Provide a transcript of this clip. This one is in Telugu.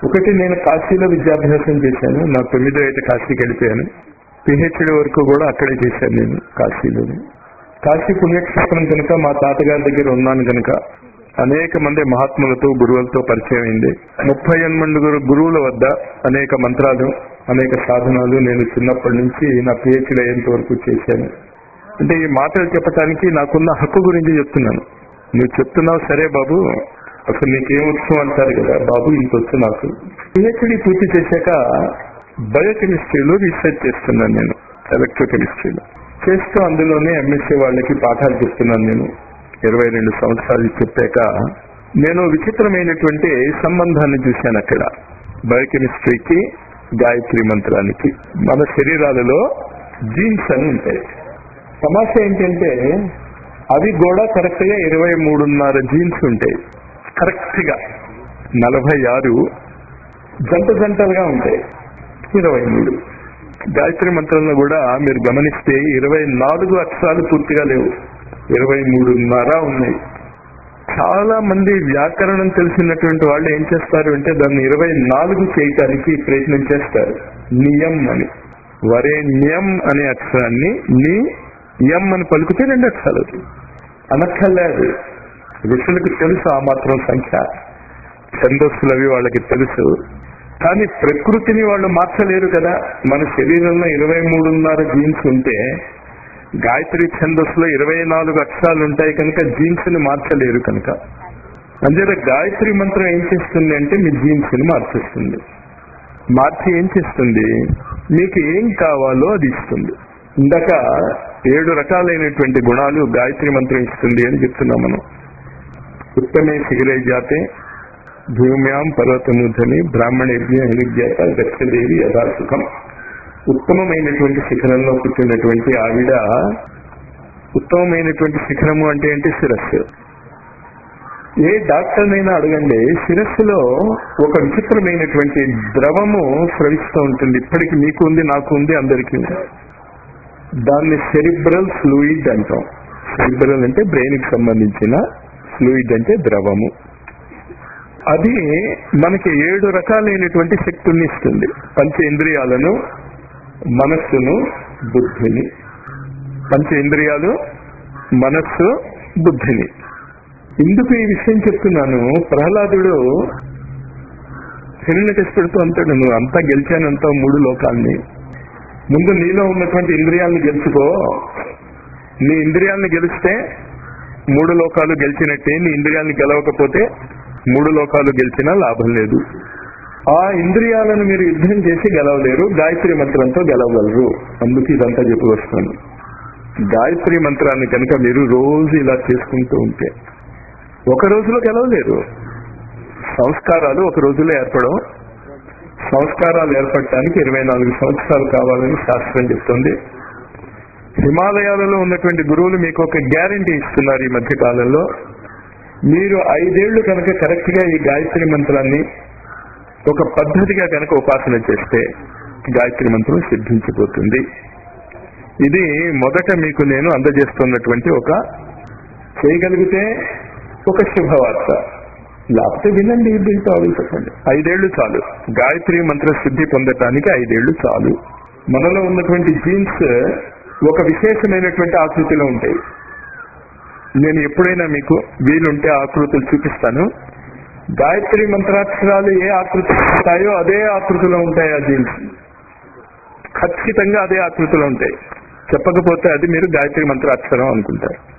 ఒకటి నేను కాశీలో విద్యాభ్యాసం చేశాను నా తొమ్మిదో ఏట కాశీకి వెళ్ళిపోయాను పిహెచ్డి వరకు కూడా అక్కడే చేశాను నేను కాశీలోనే కాశీ పుణ్యక్షేత్రం కనుక మా తాతగారి దగ్గర ఉన్నాను కనుక అనేక మంది మహాత్ములతో గురువులతో పరిచయం అయింది ముప్పై ఎనిమిది గురువుల వద్ద అనేక మంత్రాలు అనేక సాధనాలు నేను చిన్నప్పటి నుంచి నా పిహెచ్డి అయ్యేంత వరకు చేశాను అంటే ఈ మాటలు చెప్పడానికి నాకున్న హక్కు గురించి చెప్తున్నాను నువ్వు చెప్తున్నావు సరే బాబు అసలు నీకేం వచ్చు అంటారు కదా బాబు ఇంత వచ్చు నాకు పిహెచ్డి పూర్తి చేశాక బయోకెమిస్ట్రీలో రీసెర్చ్ చేస్తున్నాను నేను ఎలక్ట్రోకెమిస్ట్రీలో చేస్తూ అందులోనే ఎంఎస్సీ వాళ్ళకి పాఠాలు చెప్తున్నాను నేను ఇరవై రెండు సంవత్సరాలు చెప్పాక నేను విచిత్రమైనటువంటి సంబంధాన్ని చూశాను అక్కడ బయోకెమిస్ట్రీకి గాయత్రి మంత్రానికి మన శరీరాలలో జీన్స్ అని ఉంటాయి సమస్య ఏంటంటే అవి కూడా కరెక్ట్ గా ఇరవై మూడున్నర జీన్స్ ఉంటాయి కరెక్ట్ గా నలభై ఆరు జంట జంటలుగా ఉంటాయి ఇరవై మూడు గాయత్రి మంత్రంలో కూడా మీరు గమనిస్తే ఇరవై నాలుగు అక్షరాలు పూర్తిగా లేవు ఇరవై మూడున్నర ఉన్నాయి చాలా మంది వ్యాకరణం తెలిసినటువంటి వాళ్ళు ఏం చేస్తారు అంటే దాన్ని ఇరవై నాలుగు చేయటానికి ప్రయత్నం చేస్తారు నియం అని వరేణ్యం అనే అక్షరాన్ని ని యం అని పలుకుతే రెండు అక్షరాలు అవుతాయి. అనక్కర్లేదు ఋషులకు తెలుసు ఆ మాత్రం సంఖ్య ఛందస్సులు అవి వాళ్ళకి తెలుసు కానీ ప్రకృతిని వాళ్ళు మార్చలేరు కదా మన శరీరంలో ఇరవై మూడున్నర జీన్స్ ఉంటే గాయత్రి ఛందస్సులో ఇరవై నాలుగు అక్షరాలు ఉంటాయి కనుక జీన్స్ ని మార్చలేరు కనుక అంచేత గాయత్రి మంత్రం ఏం చేస్తుంది అంటే మీ జీన్స్ ని మార్చేస్తుంది మార్చి ఏం చేస్తుంది మీకు ఏం కావాలో అది ఇస్తుంది ఇందాక ఏడు రకాలైనటువంటి గుణాలు గాయత్రి మంత్రం ఇస్తుంది అని చెప్తున్నాం మనం ఉత్తమే శిఖరే జాతే భూమ్యాం పర్వతముధని బ్రాహ్మణేభ్య హిరిజ్ఞాత దక్షదేవి యథాసుఖం ఉత్తమమైనటువంటి శిఖరంలో పుట్టినటువంటి ఆవిడ ఉత్తమమైనటువంటి శిఖరము అంటే ఏంటి శిరస్సు ఏ డాక్టర్నైనా అడగండి శిరస్సులో ఒక విచిత్రమైనటువంటి ద్రవము స్రవిస్తూ ఉంటుంది ఇప్పటికి మీకు ఉంది నాకు ఉంది అందరికీ ఉంది దాన్ని సెరిబ్రల్ ఫ్లూయిడ్ అంటాం సెరిబ్రల్ అంటే బ్రెయిన్ కి సంబంధించిన ఫ్లూయిడ్ అంటే ద్రవము అది మనకి ఏడు రకాలైనటువంటి శక్తుల్ని ఇస్తుంది పంచ ఇంద్రియాలను మనస్సును బుద్ధిని పంచ ఇంద్రియాలు మనస్సు బుద్ధిని ఎందుకు ఈ విషయం చెప్తున్నాను ప్రహ్లాదుడు హిరణ్యకృష్ణుడితో అంటాడు నువ్వు అంతా గెలిచానంతా మూడు లోకాల్ని ముందు నీలో ఉన్నటువంటి ఇంద్రియాలను గెలుచుకో నీ ఇంద్రియాలను గెలిస్తే మూడు లోకాలు గెలిచినట్టే నీ ఇంద్రియాలను గెలవకపోతే మూడు లోకాలు గెలిచినా లాభం లేదు ఆ ఇంద్రియాలను మీరు యుద్ధం చేసి గెలవలేరు గాయత్రి మంత్రంతో గెలవగలరు అందుకు ఇదంతా చెప్పి వస్తాను గాయత్రి మంత్రాన్ని కనుక మీరు రోజు ఇలా చేసుకుంటూ ఉంటే ఒక రోజులో గెలవలేరు సంస్కారాలు ఒక రోజులో ఏర్పడవు సంస్కారాలు ఏర్పడటానికి ఇరవై నాలుగు సంవత్సరాలు కావాలని శాస్త్రం చెప్తుంది హిమాలయాలలో ఉన్నటువంటి గురువులు మీకు ఒక గ్యారంటీ ఇస్తున్నారు ఈ మధ్య కాలంలో మీరు ఐదేళ్లు కనుక కరెక్ట్ గా ఈ గాయత్రి మంత్రాన్ని ఒక పద్ధతిగా కనుక ఉపాసన చేస్తే గాయత్రి మంత్రం సిద్ధించిపోతుంది ఇది మొదట మీకు నేను అందజేస్తున్నటువంటి ఒక చేయగలిగితే ఒక శుభవార్త లేకపోతే వినండి దీంతో ఆలోచించండి ఐదేళ్లు చాలు గాయత్రి మంత్ర సిద్ధి పొందటానికి ఐదేళ్లు చాలు మనలో ఉన్నటువంటి జీన్స్ ఒక విశేషమైనటువంటి ఆకృతిలో ఉంటాయి నేను ఎప్పుడైనా మీకు వీలుంటే ఆకృతులు చూపిస్తాను గాయత్రి మంత్రాక్షరాలు ఏ ఆకృతిలో ఉంటాయో అదే ఆకృతిలో ఉంటాయి ఆ జీన్స్ ఖచ్చితంగా అదే ఆకృతిలో ఉంటాయి చెప్పకపోతే అది మీరు గాయత్రి మంత్రాక్షరం అనుకుంటారు